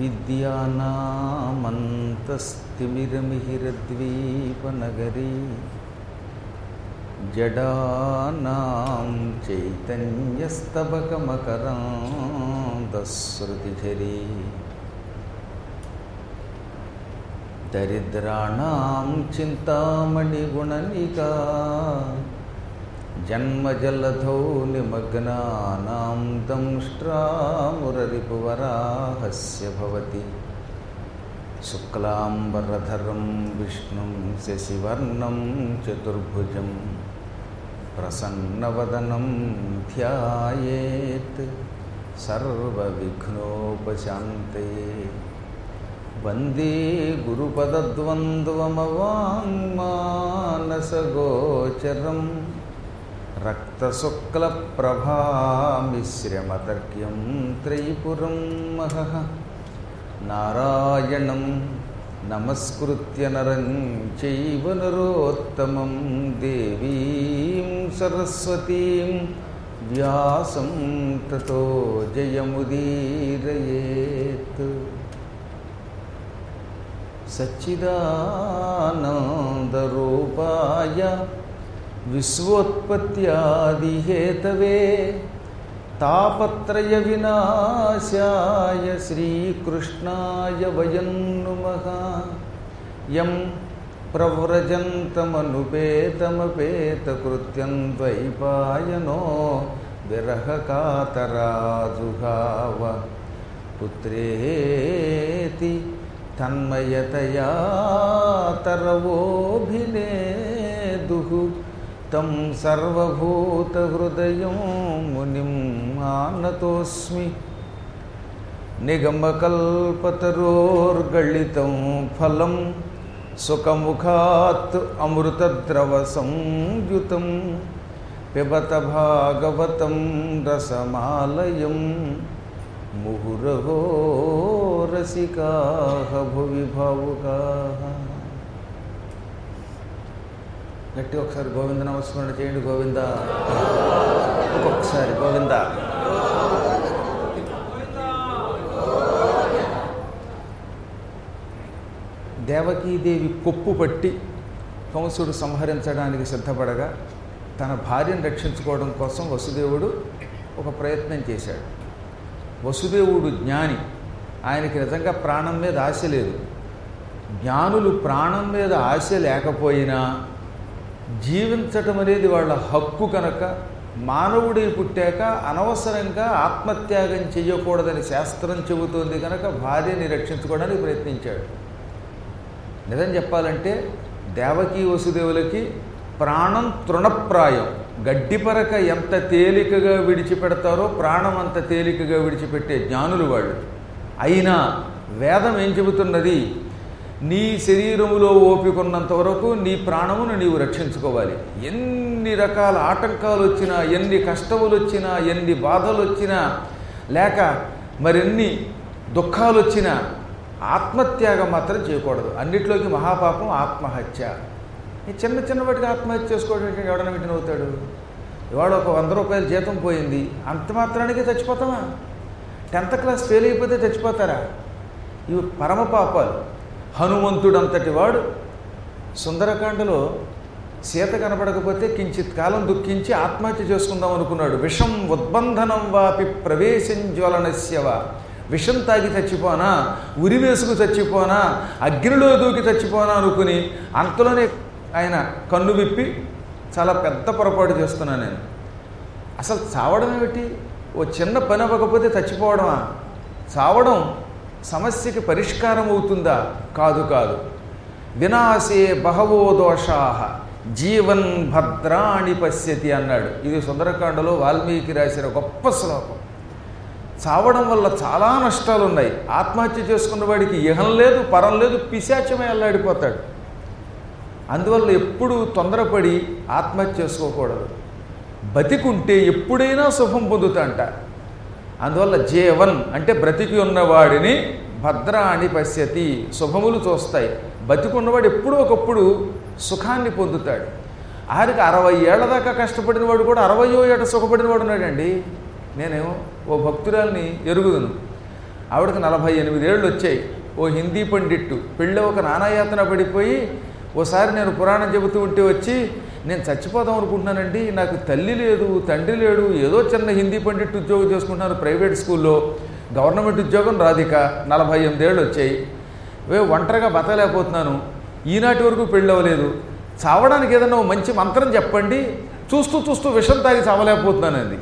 విద్యానామంతస్తిమిరమిహిరద్వీపనగరీ జడానాం చైతన్యస్తబకమకరాంతశ్రుతిఝరీ దరిద్రాణం చింతామణిగుణనికా జన్మజలధౌ నిమగ్నానాం దంష్ట్రామురరిపువరాహస్య భవతి శుక్లాంబరధరం విష్ణుం శశివర్ణం చతుర్భుజం ప్రసన్నవదనం ధ్యాయేత్ సర్వవిఘ్నోపశాంతయే వందే గురుపదద్వంద్వమవాङ्మానసగోచరం రక్తశుక్లప్రభామిశ్రమతర్క్యం త్రైపురం మహః నారాయణం నమస్కృత్య నరం చైవ నరోత్తమం దేవీం సరస్వతీం వ్యాసం తతో జయముదీరయేత్ సచ్చిదానందరూపాయ విశ్వోత్పత్యాదిహేతవే తాపత్రయ వినాశాయ శ్రీకృష్ణాయ వయం నుమః యం ప్రవ్రజంతమనుపేతమపేతకృత్యం ద్వైపాయనో విరహకాతరాజుగావ పుత్రేతి తన్మయతయా తరవోభినేదుః తం సర్వభూతహృదయం మునిం ఆనతోస్మి నిగమకల్పతరోర్గళితం ఫలం సుఖముఖాత్ అమృతద్రవసంయుతం పిబత భాగవతం రసమాలయం ముహురహో రసికా భువి భావుకా గట్టి ఒకసారి గోవింద నమస్మరణ చేయండి గోవింద ఒక్కొక్కసారి గోవింద దేవకీదేవి కొప్పు పట్టి కంసుడు సంహరించడానికి సిద్ధపడగా తన భార్యను రక్షించుకోవడం కోసం వసుదేవుడు ఒక ప్రయత్నం చేశాడు వసుదేవుడు జ్ఞాని ఆయనకి నిజంగా ప్రాణం మీద ఆశ లేదు జ్ఞానులు ప్రాణం మీద ఆశ లేకపోయినా జీవించటం అనేది వాళ్ళ హక్కు కనుక మానవుడి పుట్టాక అనవసరంగా ఆత్మత్యాగం చేయకూడదని శాస్త్రం చెబుతోంది కనుక భార్యని రక్షించుకోవడానికి ప్రయత్నించాడు నిజం చెప్పాలంటే దేవకీ వసుదేవులకి ప్రాణం తృణప్రాయం గడ్డిపరక ఎంత తేలికగా విడిచిపెడతారో ప్రాణం అంత తేలికగా విడిచిపెట్టే జ్ఞానులు వాళ్ళు అయినా వేదం ఏం చెబుతున్నది నీ శరీరములో ఓపికన్నంత వరకు నీ ప్రాణమును నీవు రక్షించుకోవాలి ఎన్ని రకాల ఆటంకాలు వచ్చినా ఎన్ని కష్టములు వచ్చినా ఎన్ని బాధలు వచ్చినా లేక మరెన్ని దుఃఖాలు వచ్చినా ఆత్మత్యాగం మాత్రం చేయకూడదు అన్నిట్లోకి మహాపాపం ఆత్మహత్య ఈ చిన్న చిన్న వాటికి ఆత్మహత్య చేసుకోవడం ఎవడన వింటిన అవుతాడు ఇవాళ ఒక వంద రూపాయల జీతం పోయింది అంత మాత్రానికి చచ్చిపోతామా టెన్త్ క్లాస్ ఫెయిల్ అయిపోతే చచ్చిపోతారా ఇవి పరమ పాపాలు హనుమంతుడు అంతటి వాడు సుందరకాండలో సీత కనపడకపోతే కించిత్ కాలం దుఃఖించి ఆత్మహత్య చేసుకుందాం అనుకున్నాడు విషం ఉద్బంధనం వాపి ప్రవేశం జ్వలనస్యవా విషం తాగి చచ్చిపోనా ఉరి వేసుకు చచ్చిపోనా అగ్నిలో దూకి చచ్చిపోనా అనుకుని అంతలోనే ఆయన కన్ను విప్పి చాలా పెద్ద పొరపాటు చేస్తున్నాను నేను అసలు చావడం ఏమిటి ఓ చిన్న పని అవ్వకపోతే చచ్చిపోవడమా చావడం సమస్యకి పరిష్కారం అవుతుందా కాదు కాదు వినాశే బహవో దోషా జీవన్ భద్రాణి పశ్యతి అన్నాడు ఇది సుందరకాండలో వాల్మీకి రాసిన గొప్ప శ్లోకం చావడం వల్ల చాలా నష్టాలు ఉన్నాయి ఆత్మహత్య చేసుకున్న వాడికి ఇహం లేదు పరం లేదు పిశాచమే అల్లాడిపోతాడు అందువల్ల ఎప్పుడు తొందరపడి ఆత్మహత్య చేసుకోకూడదు బతికుంటే ఎప్పుడైనా శుభం పొందుతాంట అందువల్ల జీవన్ అంటే బ్రతికి ఉన్నవాడిని భద్రాణి పశ్యతి శుభములు చూస్తాయి బతికున్నవాడు ఎప్పుడూ ఒకప్పుడు సుఖాన్ని పొందుతాడు ఆరికి అరవై ఏళ్ల దాకా కష్టపడిన వాడు కూడా అరవయో ఏట సుఖపడిన వాడు ఉన్నాడండి నేను ఓ భక్తురాల్ని ఎరుగుదును ఆవిడకి నలభై ఎనిమిదేళ్ళు వచ్చాయి ఓ హిందీ పండిట్టు పెళ్ళి ఒక నానాయాతన పడిపోయి ఓసారి నేను పురాణం చెబుతూ ఉంటే వచ్చి నేను చచ్చిపోదాం అనుకుంటున్నానండి నాకు తల్లి లేదు తండ్రి లేడు ఏదో చిన్న హిందీ పండిట్ ఉద్యోగం చేసుకుంటున్నాను ప్రైవేట్ స్కూల్లో గవర్నమెంట్ ఉద్యోగం రాధిక నలభై ఎనిమిదేళ్ళు వచ్చాయి వే ఒంటరిగా బతకలేకపోతున్నాను ఈనాటి వరకు పెళ్ళి అవ్వలేదు చావడానికి ఏదైనా ఓ మంచి మంత్రం చెప్పండి చూస్తూ చూస్తూ విషం తాగి చావలేకపోతున్నానండి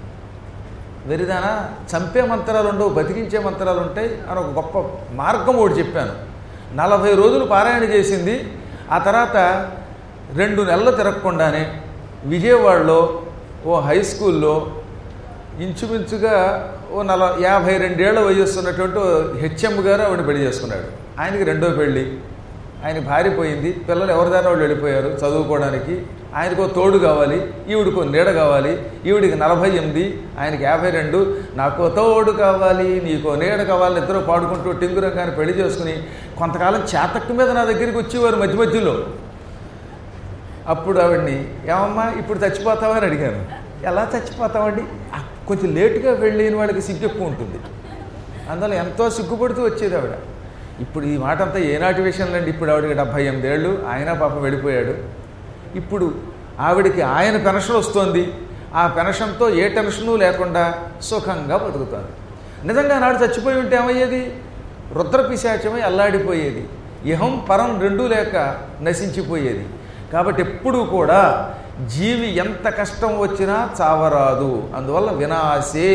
వెరిదానా చంపే మంత్రాలు ఉండవు బతికించే మంత్రాలు ఉంటాయి అని ఒక గొప్ప మార్గం ఒకటి చెప్పాను నలభై రోజులు పారాయణ చేసింది ఆ తర్వాత రెండు నెలలు తిరగకుండానే విజయవాడలో ఓ హై స్కూల్లో ఇంచుమించుగా ఓ నల యాభై రెండేళ్ల వయస్సు ఉన్నటువంటి ఓ హెచ్ఎం గారు ఆవిడ పెళ్లి చేసుకున్నాడు ఆయనకి రెండో పెళ్ళి ఆయన భార్య పోయింది పిల్లలు ఎవరిదారా వాళ్ళు వెళ్ళిపోయారు చదువుకోవడానికి ఆయనకో తోడు కావాలి ఈవిడికో నీడ కావాలి ఈవిడికి నలభై ఎనిమిది ఆయనకి యాభై రెండు నాకో తోడు కావాలి నీకో నీడ కావాలి ఇద్దరు పాడుకుంటూ టింగురంగాన్ని పెళ్లి చేసుకుని కొంతకాలం చేతక్కు మీద నా దగ్గరికి వచ్చేవారు మధ్య మధ్యలో అప్పుడు ఆవిడ్ని ఏమమ్మా ఇప్పుడు చచ్చిపోతావా అని అడిగాను ఎలా చచ్చిపోతామండి ఆ, కొంచెం లేటుగా వెళ్ళిన వాళ్ళకి సిగ్గు ఎక్కువ ఉంటుంది అందువల్ల ఎంతో సిగ్గుపడుతూ వచ్చేది ఆవిడ ఇప్పుడు ఈ మాట అంతా ఏనాటి విషయంలో ఇప్పుడు ఆవిడకి డెబ్భై ఎనిమిదేళ్ళు ఆయన పాపం వెళ్ళిపోయాడు ఇప్పుడు ఆవిడకి ఆయన పెన్షన్ వస్తోంది ఆ పెన్షన్తో ఏ టెన్షను లేకుండా సుఖంగా బతుకుతోంది నిజంగా నాడు చచ్చిపోయి ఉంటే ఏమయ్యేది రుద్రపిశాచమై అల్లాడిపోయేది ఇహం పరం రెండూ లేక నశించిపోయేది కాబట్టి ఎప్పుడూ కూడా జీవి ఎంత కష్టం వచ్చినా చావరాదు అందువల్ల వినాశే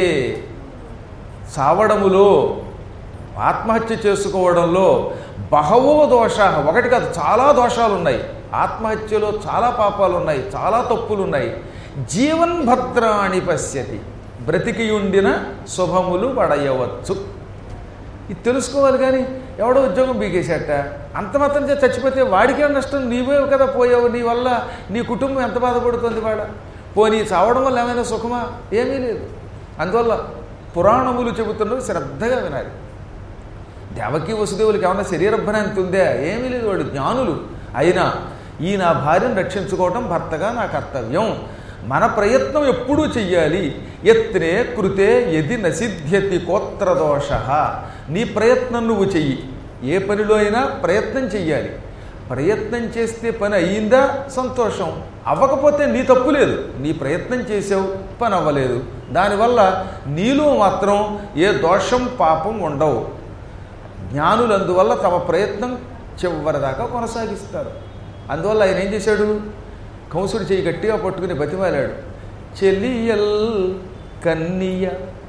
చావడములో ఆత్మహత్య చేసుకోవడంలో బహవో దోష ఒకటి కాదు చాలా దోషాలు ఉన్నాయి ఆత్మహత్యలో చాలా పాపాలు ఉన్నాయి చాలా తప్పులు ఉన్నాయి జీవన్ భద్రాణి పశ్యతి బ్రతికి ఉండిన శుభములు పడయవచ్చు ఇది తెలుసుకోవాలి కానీ ఎవడో ఉద్యోగం బీకేశాట అంత మాత్రం చేత చచ్చిపోతే వాడికే నష్టం నీవే కదా పోయావు నీ వల్ల నీ కుటుంబం ఎంత బాధపడుతుంది వాడ పోనీ చావడం వల్ల ఏమైనా సుఖమా ఏమీ లేదు అందువల్ల పురాణములు చెబుతున్నవి శ్రద్ధగా వినాలి దేవకి వసుదేవులకి ఏమన్నా శరీర భ్రాంతి ఉందా ఏమీ లేదు వాడు జ్ఞానులు అయినా ఈ నా భార్యను రక్షించుకోవటం భర్తగా నా కర్తవ్యం మన ప్రయత్నం ఎప్పుడూ చెయ్యాలి ఎత్రే కృతే ఎది నసిద్ధ్యతి కోత్రదోష నీ ప్రయత్నం నువ్వు చెయ్యి ఏ పనిలో అయినా ప్రయత్నం చెయ్యాలి ప్రయత్నం చేస్తే పని అయ్యిందా సంతోషం అవ్వకపోతే నీ తప్పు లేదు నీ ప్రయత్నం చేసావు పని అవ్వలేదు దానివల్ల నీలో మాత్రం ఏ దోషం పాపం ఉండవు జ్ఞానులు అందువల్ల తమ ప్రయత్నం చివరిదాకా కొనసాగిస్తారు అందువల్ల ఆయన ఏం చేశాడు కంసుడు చేయి గట్టిగా పట్టుకుని బతిమాలాడు చెలియల్ కన్నియ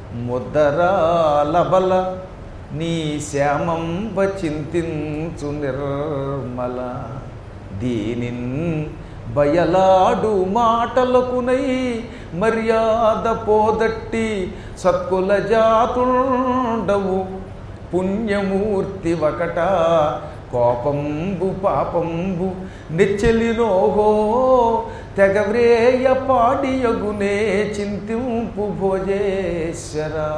ముద్దరాలబల నీ శ్యామం చింతించు నిర్మల దీనిన్ బయలాడు మాటలకునై మర్యాద పోదట్టి సత్కుల జాతుండవు పుణ్యమూర్తి ఒకట కోపంబు పాపంబు నెచ్చెలినోహో తెగవ్రేయ పాడియగునే చింతింపు భోజేశ్వర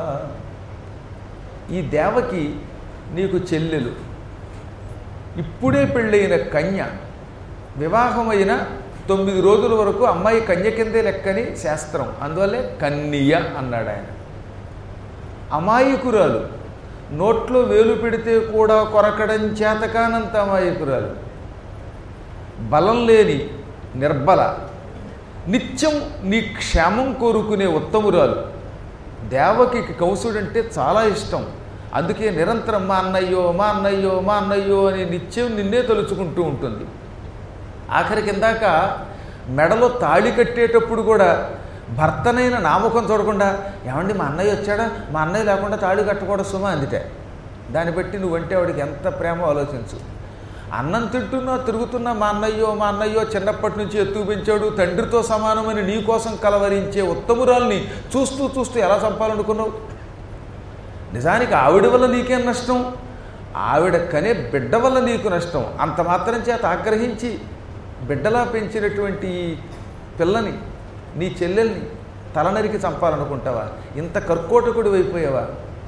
ఈ దేవకి నీకు చెల్లెలు ఇప్పుడే పెళ్ళైన కన్య వివాహమైన తొమ్మిది రోజుల వరకు అమ్మాయి కన్య కిందే లెక్కని శాస్త్రం అందువల్లే కన్నియ అన్నాడు ఆయన అమాయకురాలు నోట్లో వేలు పెడితే కూడా కొరకడం చేతకానంత అమాయకురాలు బలం లేని నిర్బల నిత్యం నీ క్షేమం కోరుకునే ఉత్తమురాలు దేవకి కంసుడంటే చాలా ఇష్టం అందుకే నిరంతరం మా అన్నయ్యో మా అన్నయ్యో మా అన్నయ్యో అని నిత్యం నిన్నే తలుచుకుంటూ ఉంటుంది ఆఖరికి ఇందాక మెడలో తాళి కట్టేటప్పుడు కూడా భర్తనైన నామకం చూడకుండా ఏమండి మా అన్నయ్య వచ్చాడా మా అన్నయ్య లేకుండా తాళి కట్టకూడదు సుమా అందుకే దాన్ని బట్టి నువ్వంటే ఆవిడకి ఎంత ప్రేమ ఆలోచించు అన్నం తింటున్నా తిరుగుతున్నా మా అన్నయ్యో మా అన్నయ్యో చిన్నప్పటి నుంచి ఎత్తుకు పెంచాడు తండ్రితో సమానమని నీ కోసం కలవరించే ఉత్తమురాల్ని చూస్తూ చూస్తూ ఎలా చంపాలనుకున్నావు నిజానికి ఆవిడ వల్ల నీకేం నష్టం ఆవిడ కనే బిడ్డ వల్ల నీకు నష్టం అంత మాత్రం చేత ఆగ్రహించి బిడ్డలా పెంచినటువంటి ఈ పిల్లని నీ చెల్లెల్ని తలనరికి చంపాలనుకుంటావా ఇంత కర్కోటకుడు అయిపోయావా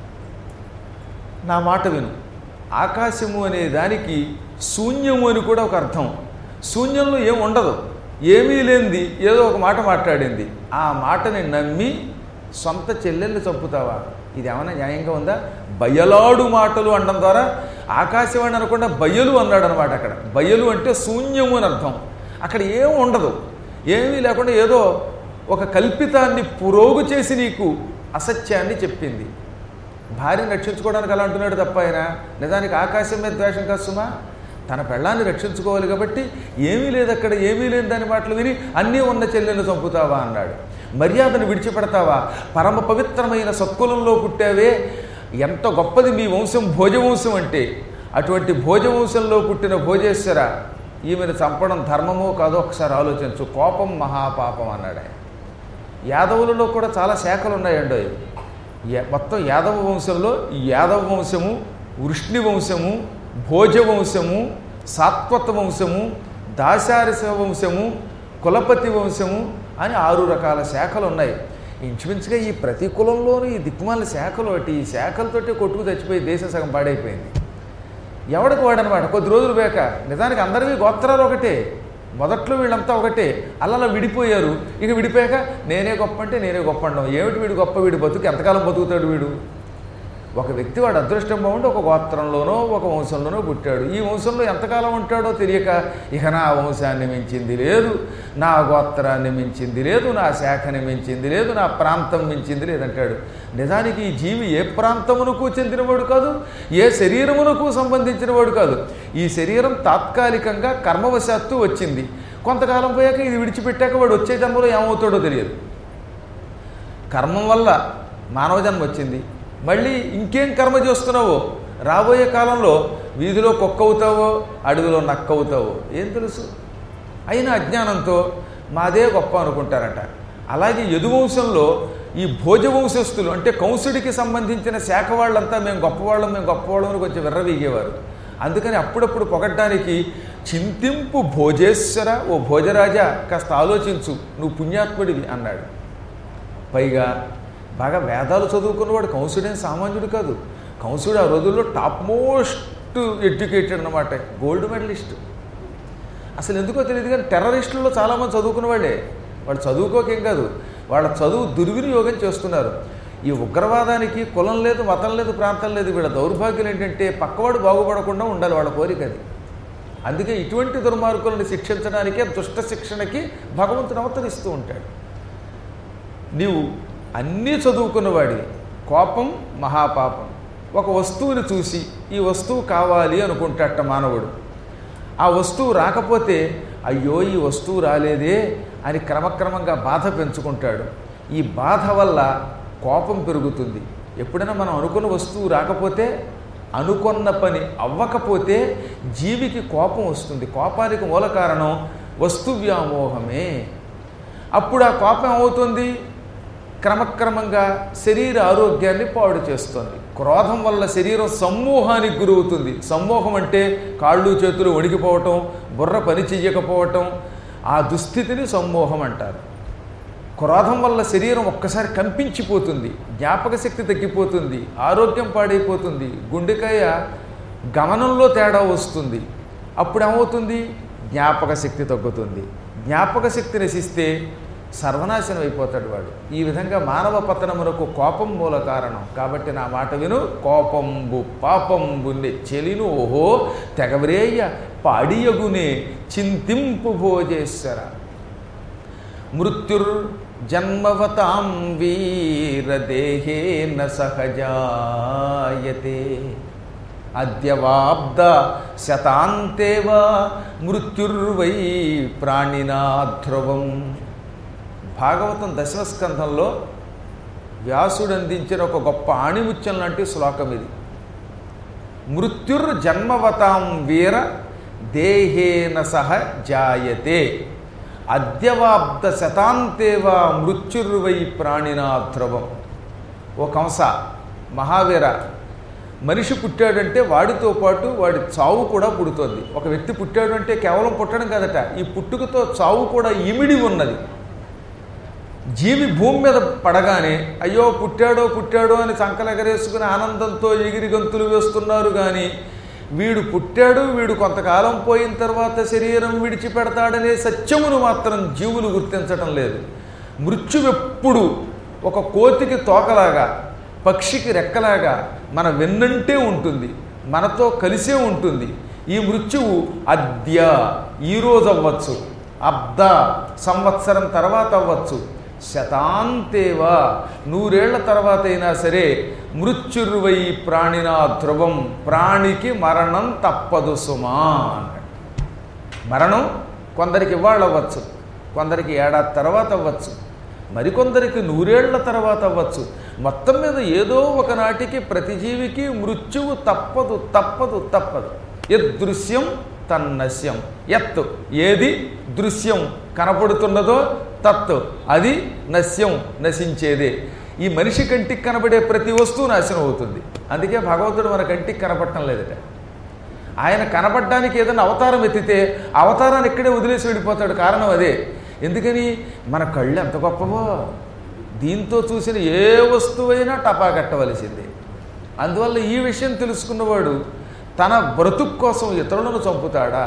నా మాట విను ఆకాశము అనే దానికి శూన్యము అని కూడా ఒక అర్థం శూన్యంలో ఏం ఉండదు ఏమీ లేనిది ఏదో ఒక మాట మాట్లాడింది ఆ మాటని నమ్మి సొంత చెల్లెల్ని చంపుతావా ఇది ఏమైనా న్యాయంగా ఉందా బయలాడు మాటలు అనడం ద్వారా ఆకాశవాణి అనకుండా బయలు అన్నాడు అనమాట అక్కడ బయలు అంటే శూన్యము అని అర్థం అక్కడ ఏం ఉండదు ఏమీ లేకుండా ఏదో ఒక కల్పితాన్ని పురోగు చేసి నీకు అసత్యాన్ని చెప్పింది భార్యను రక్షించుకోవడానికి అలా అంటున్నాడు తప్ప ఆయన నిజానికి ఆకాశం మీద ద్వేషం కాదు సుమా తన పెళ్ళాన్ని రక్షించుకోవాలి కాబట్టి ఏమీ లేదు అక్కడ ఏమీ లేని దాని మాటలు విని అన్నీ ఉన్న చెల్లెలను చంపుతావా అన్నాడు మర్యాదను విడిచిపెడతావా పరమ పవిత్రమైన సత్కులంలో పుట్టావే ఎంత గొప్పది మీ వంశం భోజవంశం అంటే అటువంటి భోజవంశంలో పుట్టిన భోజేశ్వర ఈమెను చంపడం ధర్మమో కాదో ఒకసారి ఆలోచించు కోపం మహాపాపం అన్నాడు ఆయన యాదవులలో కూడా చాలా శాఖలు ఉన్నాయండి అవి. యా- మొత్తం యాదవ వంశంలో ఈ యాదవ వంశము వృష్ణి వంశము భోజ వంశము సాత్వత వంశము దాశారిస వంశము కులపతి వంశము అని ఆరు రకాల శాఖలు ఉన్నాయి ఇంచుమించుగా ఈ ప్రతి కులంలోనూ ఈ దిక్కుమాల శాఖలు ఒకటి ఈ శాఖలతోటి కొట్టుకు చచ్చిపోయి దేశం సగం పాడైపోయింది ఎవడికి వాడనమాట కొద్ది రోజులు పోయాక నిజానికి అందరివి గోత్రాలు ఒకటే మొదట్లో వీళ్ళంతా ఒకటే అలా అలా విడిపోయారు ఇక విడిపోయాక నేనే గొప్ప అంటే నేనే గొప్ప అనడం ఏమిటి వీడు గొప్ప వీడు బతుకు ఎంతకాలం బతుకుతాడు వీడు ఒక వ్యక్తి వాడు అదృష్టం బాగుండి ఒక గోత్రంలోనో ఒక వంశంలోనో పుట్టాడు ఈ వంశంలో ఎంతకాలం ఉంటాడో తెలియక ఇక నా వంశాన్ని మించింది లేదు నా గోత్రాన్ని మించింది లేదు నా శాఖని మించింది లేదు నా ప్రాంతం మించింది లేదంటాడు నిజానికి ఈ జీవి ఏ ప్రాంతమునకు చెందినవాడు కాదు ఏ శరీరమునకు సంబంధించినవాడు కాదు ఈ శరీరం తాత్కాలికంగా కర్మవశాత్తు వచ్చింది కొంతకాలం పోయాక ఇది విడిచిపెట్టాక వాడు వచ్చే జన్మలో ఏమవుతాడో తెలియదు కర్మం వల్ల మానవ జన్మ వచ్చింది మళ్ళీ ఇంకేం కర్మ చేస్తున్నావో రాబోయే కాలంలో వీధిలో కుక్క అవుతావో అడవిలో నక్క అవుతావో ఏం తెలుసు అయినా అజ్ఞానంతో మాదే గొప్ప అనుకుంటారట అలాగే యదువంశంలో ఈ భోజవంశస్థులు అంటే కంసుడికి సంబంధించిన శాఖ వాళ్ళంతా మేము గొప్పవాళ్ళం మేము గొప్పవాళ్ళం అని కొంచెం విర్రవీగేవారు అందుకని అప్పుడప్పుడు పొగడ్డానికి చింతింపు భోజేశ్వర ఓ భోజరాజా కాస్త ఆలోచించు నువ్వు పుణ్యాత్ముడివి అన్నాడు పైగా బాగా వేదాలు చదువుకున్నవాడు కంసుడేం సామాన్యుడు కాదు కంసుడు ఆ రోజుల్లో టాప్ మోస్ట్ ఎడ్యుకేటెడ్ అనమాట గోల్డ్ మెడలిస్ట్ అసలు ఎందుకో తెలియదు కానీ టెర్రరిస్టులలో చాలామంది చదువుకున్న వాళ్ళే వాళ్ళు చదువుకోకేం కాదు వాళ్ళ చదువు దుర్వినియోగం చేస్తున్నారు ఈ ఉగ్రవాదానికి కులం లేదు మతం లేదు ప్రాంతం లేదు వీళ్ళ దౌర్భాగ్యం ఏంటంటే పక్కవాడు బాగుపడకుండా ఉండాలి వాళ్ళ కోరిక అది అందుకే ఇటువంటి దుర్మార్గులను శిక్షించడానికే దుష్ట శిక్షణకి భగవంతుడు అవతరిస్తూ ఉంటాడు నీవు అన్నీ చదువుకున్నవాడి కోపం మహాపాపం ఒక వస్తువుని చూసి ఈ వస్తువు కావాలి అనుకుంటాట మానవుడు ఆ వస్తువు రాకపోతే అయ్యో ఈ వస్తువు రాలేదే అని క్రమక్రమంగా బాధ పెంచుకుంటాడు ఈ బాధ వల్ల కోపం పెరుగుతుంది ఎప్పుడైనా మనం అనుకున్న వస్తువు రాకపోతే అనుకున్న పని అవ్వకపోతే జీవికి కోపం వస్తుంది కోపానికి మూల కారణం వస్తు వ్యామోహమే అప్పుడు ఆ కోపం ఏమవుతుంది క్రమక్రమంగా శరీర ఆరోగ్యాన్ని పాడు చేస్తుంది క్రోధం వల్ల శరీరం సమ్మోహానికి గురవుతుంది సమ్మోహం అంటే కాళ్ళు చేతులు వణికిపోవటం బుర్ర పని చెయ్యకపోవటం ఆ దుస్థితిని సమ్మోహం అంటారు క్రోధం వల్ల శరీరం ఒక్కసారి కంపించిపోతుంది జ్ఞాపక శక్తి తగ్గిపోతుంది ఆరోగ్యం పాడైపోతుంది గుండెకాయ గమనంలో తేడా వస్తుంది అప్పుడు ఏమవుతుంది జ్ఞాపక శక్తి తగ్గుతుంది జ్ఞాపక శక్తి నశిస్తే సర్వనాశనం అయిపోతాడు వాడు ఈ విధంగా మానవ పతనమునకు కోపం మూల కారణం కాబట్టి నా మాట విను కోపంబు పాపంబు చెలిను ఓహో తెగవరేయ పాడియగునే చింతింపు భోజేశ్వర మృత్యుర్ జన్మవతాం వీరదేహేన సహజాయతే అద్యవాబ్ద శతాంతేవా మృత్యుర్వై ప్రాణినా ధ్రువం భాగవతం దశమ స్కంధంలో వ్యాసుడు అందించిన ఒక గొప్ప ఆణిముత్యం లాంటి శ్లోకం ఇది మృత్యుర్ జన్మవతాం వీర దేహేన సహ జాయతే అద్యవాబ్ద శతాంతేవా మృత్యుర్వై ప్రాణినా ధ్రువం ఓ కంస మహావీర మనిషి పుట్టాడంటే వాడితో పాటు వాడి చావు కూడా పుడుతోంది ఒక వ్యక్తి పుట్టాడు అంటే కేవలం పుట్టడం కాదట ఈ పుట్టుకతో చావు కూడా ఇమిడి ఉన్నది జీవి భూమి మీద పడగానే అయ్యో పుట్టాడో పుట్టాడో అని సంకలెగరేసుకుని ఆనందంతో ఎగిరి గంతులు వేస్తున్నారు కానీ వీడు పుట్టాడు వీడు కొంతకాలం పోయిన తర్వాత శరీరం విడిచిపెడతాడనే సత్యమును మాత్రం జీవులు గుర్తించటం లేదు మృత్యువెప్పుడు ఒక కోతికి తోకలాగా పక్షికి రెక్కలాగా మన వెన్నంటే ఉంటుంది మనతో కలిసే ఉంటుంది ఈ మృత్యువు అద్య ఈరోజు అవ్వచ్చు అబ్ద సంవత్సరం తర్వాత అవ్వచ్చు శతాంతేవా నూరేళ్ల తర్వాత అయినా సరే మృత్యుర్వై ప్రాణినా ధ్రువం ప్రాణికి మరణం తప్పదు సుమా అన్నాడు మరణం కొందరికి ఇవాళ అవ్వచ్చు కొందరికి ఏడాది తర్వాత అవ్వచ్చు మరికొందరికి నూరేళ్ల తర్వాత అవ్వచ్చు మొత్తం మీద ఏదో ఒకనాటికి ప్రతి జీవికి మృత్యువు తప్పదు తప్పదు తప్పదు యదృశ్యం తన్నశ్యం ఎత్తు ఏది దృశ్యం కనపడుతున్నదో తత్తు అది నశ్యం నశించేదే ఈ మనిషి కంటికి కనబడే ప్రతి వస్తువు నాశనం అవుతుంది అందుకే భగవంతుడు మన కంటికి కనపడటం లేదట ఆయన కనపడడానికి ఏదైనా అవతారం ఎత్తితే అవతారాన్ని ఇక్కడే వదిలేసి వెళ్ళిపోతాడు కారణం అదే ఎందుకని మన కళ్ళు ఎంత గొప్పవో దీంతో చూసిన ఏ వస్తువైనా టపా కట్టవలసిందే అందువల్ల ఈ విషయం తెలుసుకున్నవాడు తన బ్రతుకు కోసం ఇతరులను చంపుతాడా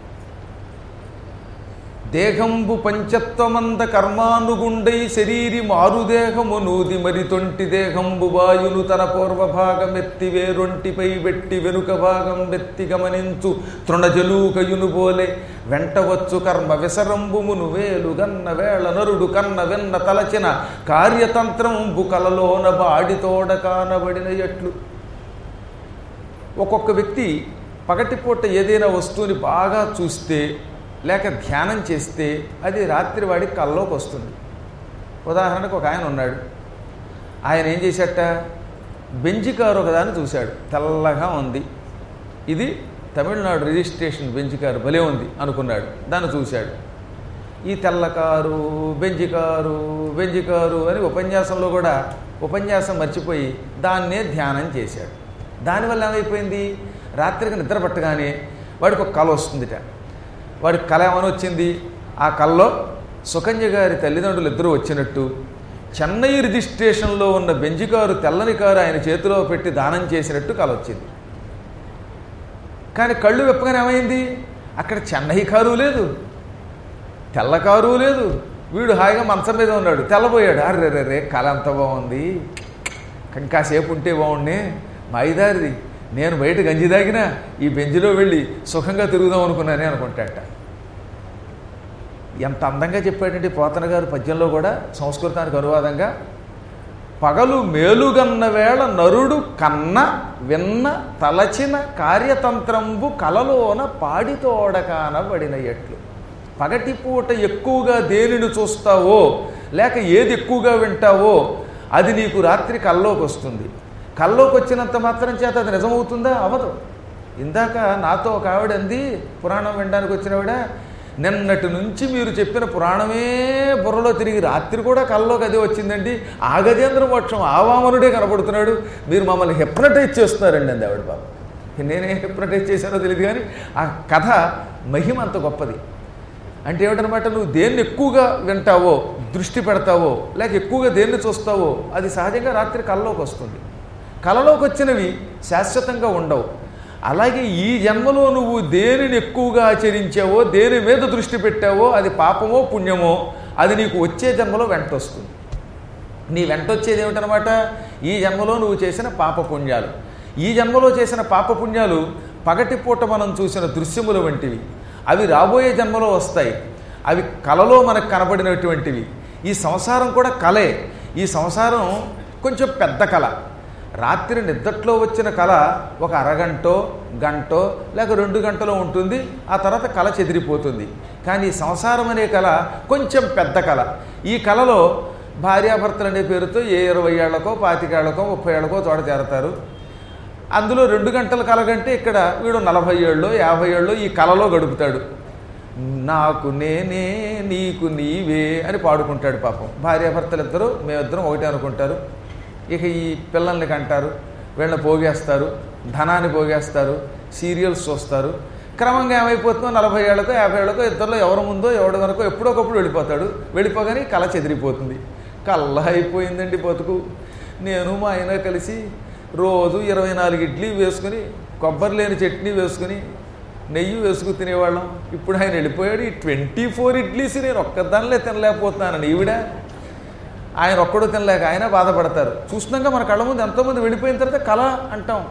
దేహంబు పంచత్వమంద కర్మానుగుండై శరీరి మారుదేహము నూది మరి తొంటి దేహంబు వాయును తన పూర్వభాగమెత్తి వేరొంటిపై వెట్టి వెనుక భాగం వెత్తి గమనించు తృణజలూకయును బోలే వెంటవచ్చు కర్మ విసరంబుమును వేలు గన్న వేళ నరుడు కన్న వెన్న తలచిన కార్యతంత్రంబు కలలోన బాడితోడ కానబడిన ఎట్లు ఒక్కొక్క వ్యక్తి పగటిపూట ఏదైనా వస్తువుని బాగా చూస్తే లేక ధ్యానం చేస్తే అది రాత్రి వాడికి కల్లోకి వస్తుంది ఉదాహరణకు ఒక ఆయన ఉన్నాడు ఆయన ఏం చేశాట బెంజి కారు ఒకదాన్ని చూశాడు తెల్లగా ఉంది ఇది తమిళనాడు రిజిస్ట్రేషన్ బెంజి కారు భలే ఉంది అనుకున్నాడు దాన్ని చూశాడు ఈ తెల్ల car Benz car Benz car అని ఉపన్యాసంలో కూడా ఉపన్యాసం మర్చిపోయి దాన్నే ధ్యానం చేశాడు దానివల్ల ఏమైపోయింది రాత్రికి నిద్ర పట్టగానే వాడికి ఒక కళ వస్తుందిట వాడికి కళ ఏమని వచ్చింది ఆ కళలో సుకన్య గారి తల్లిదండ్రులు ఇద్దరూ వచ్చినట్టు చెన్నై రిజిస్ట్రేషన్లో ఉన్న బెంజి కారు తెల్లని కారు ఆయన చేతిలో పెట్టి దానం చేసినట్టు కళ వచ్చింది కానీ కళ్ళు విప్పగానే ఏమైంది అక్కడ చెన్నై కారు లేదు తెల్ల కారు లేదు వీడు హాయిగా మంచం మీద ఉన్నాడు తెల్లబోయాడు అర్రే రే రే కళ ఎంత బాగుంది ఇంకాసేపు ఉంటే బాగుండే మైదారిది నేను బయట గంజి తాగినా ఈ బెంజిలో వెళ్ళి సుఖంగా తిరుగుదాం అనుకున్నానే అనుకుంటాట ఎంత అందంగా చెప్పాడంటే పోతన గారు పద్యంలో కూడా సంస్కృతానికి అనువాదంగా పగలు మేలుగన్న వేళ నరుడు కన్న విన్న తలచిన కార్యతంత్రంబు కలలోన పాడితోడ కానబడిన ఎట్లు పగటిపూట ఎక్కువగా దేనిని చూస్తావో లేక ఏది ఎక్కువగా వింటావో అది నీకు రాత్రి కల్లోకి వస్తుంది కల్లోకి వచ్చినంత మాత్రం చేత అది నిజమవుతుందా అవదు ఇందాక నాతో ఒక ఆవిడ అంది పురాణం వినడానికి వచ్చినవిడ నిన్నటి నుంచి మీరు చెప్పిన పురాణమే బుర్రలో తిరిగి రాత్రి కూడా కల్లోకి అదే వచ్చిందండి ఆ గజేంద్ర మోక్షం ఆ వామనుడే కనపడుతున్నాడు మీరు మమ్మల్ని హిప్నటైజ్ చేస్తున్నారండి అంది ఆవిడ బాబు నేనే హిప్నటైజ్ చేశానో తెలియదు కానీ ఆ కథ మహిమ అంత గొప్పది అంటే ఏమిటనమాట నువ్వు దేన్ని ఎక్కువగా వింటావో దృష్టి పెడతావో లేక ఎక్కువగా దేన్ని చూస్తావో అది సహజంగా రాత్రి కళ్ళలోకి వస్తుంది కళలోకి వచ్చినవి శాశ్వతంగా ఉండవు అలాగే ఈ జన్మలో నువ్వు దేనిని ఎక్కువగా ఆచరించావో దేని మీద దృష్టి పెట్టావో అది పాపమో పుణ్యమో అది నీకు వచ్చే జన్మలో వెంటొస్తుంది నీ వెంటొచ్చేది ఏమిటనమాట ఈ జన్మలో నువ్వు చేసిన పాపపుణ్యాలు ఈ జన్మలో చేసిన పాపపుణ్యాలు పగటిపూట మనం చూసిన దృశ్యముల వంటివి అవి రాబోయే జన్మలో వస్తాయి అవి కలలో మనకు కనబడినటువంటివి ఈ సంసారం కూడా కలే ఈ సంసారం కొంచెం పెద్ద కళ రాత్రి నిద్దట్లో వచ్చిన కళ ఒక అరగంటో గంటో లేక రెండు గంటలో ఉంటుంది ఆ తర్వాత కళ చెదిరిపోతుంది కానీ ఈ సంసారం అనే కళ కొంచెం పెద్ద కళ ఈ కళలో భార్యాభర్తలు అనే పేరుతో ఏ ఇరవై ఏళ్లకో పాతికేళ్లకో ముప్పై ఏళ్ళకో చోట చేరతారు అందులో రెండు గంటల కళ కంటే ఇక్కడ వీడు నలభై ఏళ్ళు యాభై ఏళ్ళు ఈ కళలో గడుపుతాడు నాకు నేనే నీకు నీవే అని పాడుకుంటాడు పాపం భార్యాభర్తలు ఇద్దరు మేమిద్దరం ఒకటే అనుకుంటారు ఇక ఈ పిల్లల్ని కంటారు వీళ్ళని పోగేస్తారు ధనాన్ని పోగేస్తారు సీరియల్స్ చూస్తారు క్రమంగా ఏమైపోతుందో నలభై ఏళ్ళకో యాభై ఏళ్ళకో ఇద్దరిలో ఎవరు ముందో ఎవడి వరకో ఎప్పుడొకప్పుడు వెళ్ళిపోతాడు వెళ్ళిపోగానే కళ చెదిరిపోతుంది కళ్ళ అయిపోయిందండి బతుకు నేను మా ఆయన కలిసి రోజు ఇరవై నాలుగు ఇడ్లీ వేసుకుని కొబ్బరి లేని చట్నీ వేసుకుని నెయ్యి వేసుకు తినేవాళ్ళం ఇప్పుడు ఆయన వెళ్ళిపోయాడు ఈ ట్వంటీ ఫోర్ ఇడ్లీస్ నేను ఒక్కదానిలే తినలేకపోతున్నాను ఈవిడ ఆయన ఒక్కడో తినలేక ఆయన బాధపడతారు చూస్తున్నాక మన కళ్ళ ముందు ఎంతోమంది వెళ్ళిపోయిన తర్వాత కళ అంటాం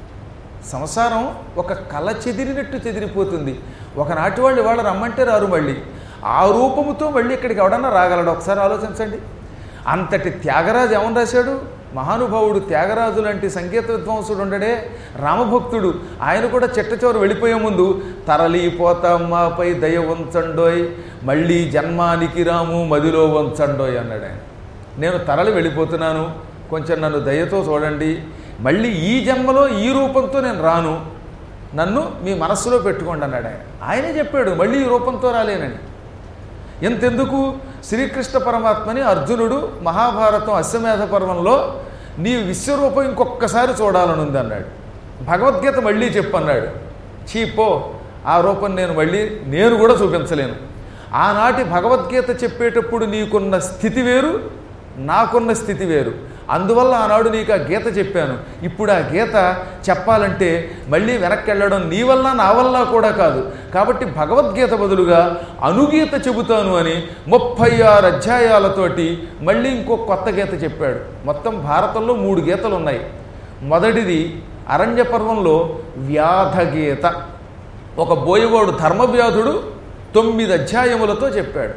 సంసారం ఒక కళ చెదిరినట్టు చెదిరిపోతుంది ఒకనాటి వాళ్ళు ఇవాళ రమ్మంటే రారు మళ్ళీ ఆ రూపముతో మళ్ళీ ఇక్కడికి ఎవడన్నా రాగలడు ఒకసారి ఆలోచించండి అంతటి త్యాగరాజు ఏమని రాశాడు మహానుభావుడు త్యాగరాజు లాంటి సంగీత విద్వాంసుడు ఉండడే రామభక్తుడు ఆయన కూడా చిట్ట చివరి వెళ్ళిపోయే ముందు తరలిపోతమ్మాపై దయ ఉంచండోయ్ మళ్ళీ జన్మానికి రాము మదిలో ఉంచండోయ్ అన్నాడు ఆయన నేను తరలి వెళ్ళిపోతున్నాను కొంచెం నన్ను దయతో చూడండి మళ్ళీ ఈ జన్మలో ఈ రూపంతో నేను రాను నన్ను మీ మనస్సులో పెట్టుకోండి అన్నాడు ఆయన ఆయనే చెప్పాడు మళ్ళీ ఈ రూపంతో రాలేనని ఎంతెందుకు శ్రీకృష్ణ పరమాత్మని అర్జునుడు మహాభారతం అశ్వమేధ పర్వంలో నీ విశ్వరూపం ఇంకొక్కసారి చూడాలనుంది అన్నాడు భగవద్గీత మళ్ళీ చెప్పన్నాడు చీపో ఆ రూపం నేను మళ్ళీ నేను కూడా చూపించలేను ఆనాటి భగవద్గీత చెప్పేటప్పుడు నీకున్న స్థితి వేరు నాకున్న స్థితి వేరు అందువల్ల ఆనాడు నీకు ఆ గీత చెప్పాను ఇప్పుడు ఆ గీత చెప్పాలంటే మళ్ళీ వెనక్కి వెళ్ళడం నీ వల్ల నా వల్ల కూడా కాదు కాబట్టి భగవద్గీత బదులుగా అనుగీత చెబుతాను అని ముప్పై ఆరు అధ్యాయాలతోటి మళ్ళీ ఇంకో కొత్త గీత చెప్పాడు మొత్తం భారతంలో మూడు గీతలు ఉన్నాయి మొదటిది అరణ్య పర్వంలో వ్యాధగీత ఒక బోయవాడు ధర్మవ్యాధుడు తొమ్మిది అధ్యాయములతో చెప్పాడు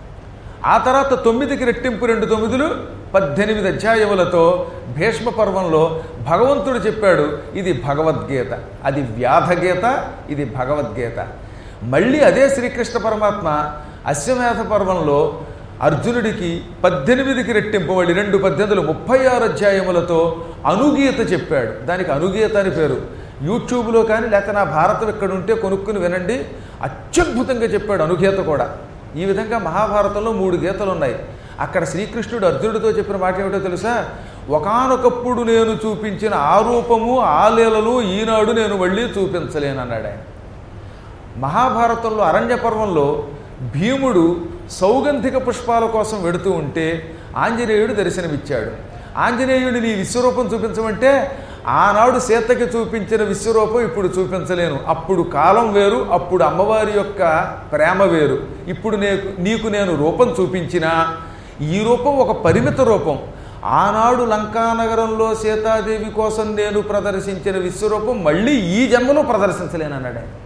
ఆ తర్వాత తొమ్మిదికి రెట్టింపు రెండు తొమ్మిదిలు పద్దెనిమిది అధ్యాయములతో భీష్మ పర్వంలో భగవంతుడు చెప్పాడు ఇది భగవద్గీత అది వ్యాధగీత ఇది భగవద్గీత మళ్ళీ అదే శ్రీకృష్ణ పరమాత్మ అశ్వమేధ పర్వంలో అర్జునుడికి పద్దెనిమిదికి రెట్టింపబడి రెండు పద్దెనిమిదిలు ముప్పై ఆరు అధ్యాయములతో అనుగీత చెప్పాడు దానికి అనుగీత అని పేరు యూట్యూబ్లో కానీ లేకపోతే నా భారతం ఇక్కడ ఉంటే కొనుక్కుని వినండి అత్యద్భుతంగా చెప్పాడు అనుగీత కూడా ఈ విధంగా మహాభారతంలో మూడు గీతలు ఉన్నాయి అక్కడ శ్రీకృష్ణుడు అర్జునుడితో చెప్పిన మాట ఏమిటో తెలుసా ఒకానొకప్పుడు నేను చూపించిన ఆ రూపము ఆ లీలలు ఈనాడు నేను మళ్ళీ చూపించలేను అన్నాడు ఆయన మహాభారతంలో అరణ్య పర్వంలో భీముడు సౌగంధిక పుష్పాల కోసం వెడుతూ ఉంటే ఆంజనేయుడు దర్శనమిచ్చాడు ఆంజనేయుడిని నీ విశ్వరూపం చూపించమంటే ఆనాడు సీతకి చూపించిన విశ్వరూపం ఇప్పుడు చూపించలేను అప్పుడు కాలం వేరు అప్పుడు అమ్మవారి యొక్క ప్రేమ వేరు ఇప్పుడు నేను నీకు నేను రూపం చూపించినా ఈ రూపం ఒక పరిమిత రూపం ఆనాడు లంకానగరంలో సీతాదేవి కోసం నేను ప్రదర్శించిన విశ్వరూపం మళ్ళీ ఈ జన్మలో ప్రదర్శించలేను అన్నాడు ఆయన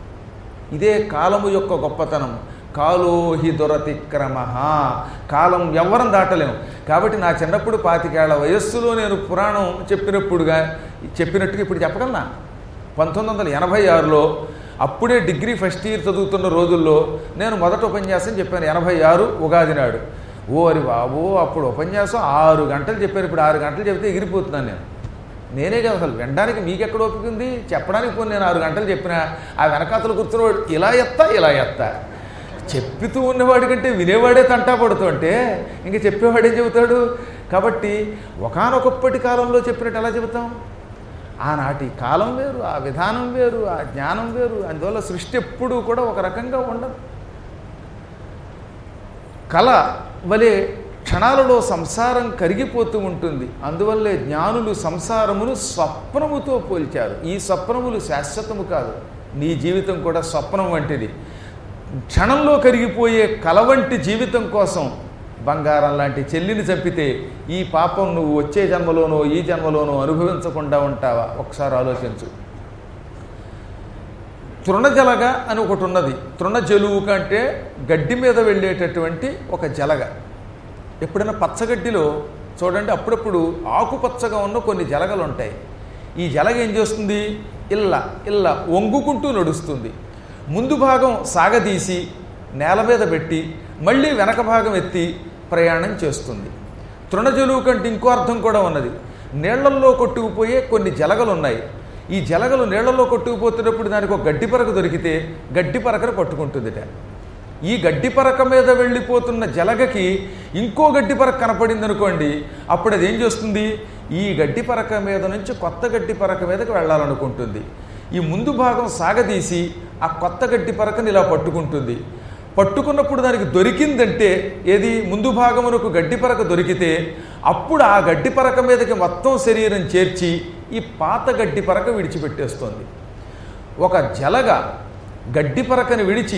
ఇదే కాలము యొక్క గొప్పతనం కాలోహి దురతిక్రమ కాలం ఎవ్వరం దాటలేము కాబట్టి నా చిన్నప్పుడు పాతికేళ్ల వయస్సులో నేను పురాణం చెప్పినప్పుడుగా చెప్పినట్టుగా ఇప్పుడు చెప్పగలనా పంతొమ్మిది వందల ఎనభై ఆరులో అప్పుడే డిగ్రీ ఫస్ట్ ఇయర్ చదువుతున్న రోజుల్లో నేను మొదట ఉపన్యాసం చెప్పాను ఎనభై ఆరు ఉగాది నాడు ఓ అరి బాబు అప్పుడు ఉపన్యాసం ఆరు గంటలు చెప్పారు ఇప్పుడు ఆరు గంటలు చెప్తే ఎగిరిపోతున్నాను నేను నేనే కదా అసలు వినడానికి మీకు ఎక్కడ ఓపిక ఉంది చెప్పడానికి పోనీ నేను ఆరు గంటలు చెప్పినా ఆ వెనకాతలు కూర్చున్నవాడు ఇలా ఎత్తా ఇలా ఎత్తా చెప్పుతూ ఉన్నవాడి కంటే వినేవాడే తంటా పడుతుంటే ఇంక చెప్పేవాడు ఏం చెబుతాడు కాబట్టి ఒకనొకప్పటి కాలంలో చెప్పినట్టు ఎలా చెబుతాం ఆనాటి కాలం వేరు ఆ విధానం వేరు ఆ జ్ఞానం వేరు అందువల్ల సృష్టి ఎప్పుడూ కూడా ఒక రకంగా ఉండదు కళ వలె క్షణాలలో సంసారం కరిగిపోతూ ఉంటుంది అందువల్లే జ్ఞానులు సంసారమును స్వప్నముతో పోల్చారు ఈ స్వప్నములు శాశ్వతము కాదు నీ జీవితం కూడా స్వప్నం వంటిది క్షణంలో కరిగిపోయే కల వంటి జీవితం కోసం బంగారం లాంటి చెల్లిని చంపితే ఈ పాపం నువ్వు వచ్చే జన్మలోనో ఈ జన్మలోనో అనుభవించకుండా ఉంటావా ఒకసారి ఆలోచించు తృణజలగ అని ఒకటి ఉన్నది తృణజలువు కంటే గడ్డి మీద వెళ్ళేటటువంటి ఒక జలగ ఎప్పుడైనా పచ్చగడ్డిలో చూడండి అప్పుడప్పుడు ఆకుపచ్చగా ఉన్న కొన్ని జలగలు ఉంటాయి ఈ జలగ ఏం చేస్తుంది ఇల్ల ఇల్ల వంగుకుంటూ నడుస్తుంది ముందు భాగం సాగదీసి నేల మీద పెట్టి మళ్ళీ వెనక భాగం ఎత్తి ప్రయాణం చేస్తుంది తృణజలువు కంటే ఇంకో అర్థం కూడా ఉన్నది నీళ్లల్లో కొట్టుకుపోయే కొన్ని జలగలు ఉన్నాయి ఈ జలగలు నీళ్లలో కొట్టుకుపోతున్నప్పుడు దానికి ఒక గడ్డి పరక దొరికితే గడ్డి పరకను పట్టుకుంటుందిట ఈ గడ్డి పరక మీద వెళ్ళిపోతున్న జలగకి ఇంకో గడ్డి పరక కనపడింది అనుకోండి అప్పుడు అది ఏం చేస్తుంది ఈ గడ్డి పరక మీద నుంచి కొత్త గడ్డి పరక మీదకి వెళ్ళాలనుకుంటుంది ఈ ముందు భాగం సాగదీసి ఆ కొత్త గడ్డి పరకని ఇలా పట్టుకుంటుంది పట్టుకున్నప్పుడు దానికి దొరికిందంటే ఏది ముందు భాగమునకు గడ్డి పరక దొరికితే అప్పుడు ఆ గడ్డి పరక మీదకి మొత్తం శరీరం చేర్చి ఈ పాత గడ్డి పరక విడిచిపెట్టేస్తుంది ఒక జలగ గడ్డి పరకని విడిచి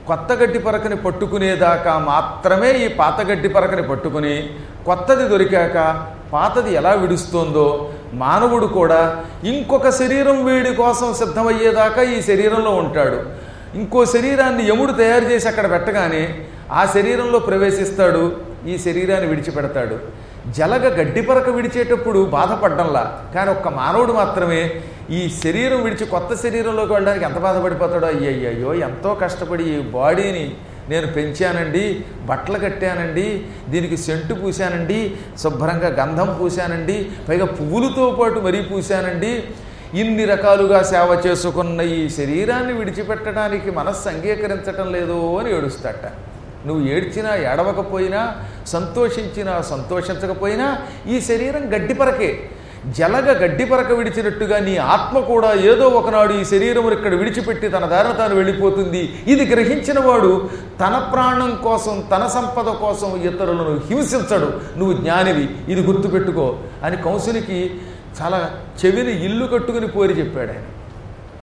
కొత్త గడ్డి పరకని పట్టుకునేదాకా మాత్రమే ఈ పాత గడ్డి పరకని పట్టుకుని కొత్తది దొరికాక పాతది ఎలా విడుస్తుందో మానవుడు కూడా ఇంకొక శరీరం వీడి కోసం సిద్ధమయ్యేదాకా ఈ శరీరంలో ఉంటాడు ఇంకో శరీరాన్ని యముడు తయారు చేసి అక్కడ పెట్టగానే ఆ శరీరంలో ప్రవేశిస్తాడు ఈ శరీరాన్ని విడిచిపెడతాడు జలగ గడ్డిపరక విడిచేటప్పుడు బాధపడ్డంలా కానీ ఒక్క మానవుడు మాత్రమే ఈ శరీరం విడిచి కొత్త శరీరంలోకి వెళ్ళడానికి ఎంత బాధపడిపోతాడో అయ్యయ్యో ఎంతో కష్టపడి ఈ బాడీని నేను పెంచానండి బట్టలు కట్టానండి దీనికి సెంటు పూశానండి శుభ్రంగా గంధం పూశానండి పైగా పువ్వులతో పాటు మరీ పూశానండి ఇన్ని రకాలుగా సేవ చేసుకున్న ఈ శరీరాన్ని విడిచిపెట్టడానికి మనస్సు అంగీకరించటం లేదు అని ఏడుస్తాట నువ్వు ఏడ్చినా ఏడవకపోయినా సంతోషించినా సంతోషించకపోయినా ఈ శరీరం గడ్డిపరకే జలగ గడ్డిపరక విడిచినట్టుగా నీ ఆత్మ కూడా ఏదో ఒకనాడు ఈ శరీరమును ఇక్కడ విడిచిపెట్టి తన దారిన తాను వెళ్ళిపోతుంది ఇది గ్రహించిన వాడు తన ప్రాణం కోసం తన సంపద కోసం ఇతరులను హింసించడు నువ్వు జ్ఞానివి ఇది గుర్తుపెట్టుకో అని కంసునికి చాలా చెవిని ఇల్లు కట్టుకుని పోరి చెప్పాడు ఆయన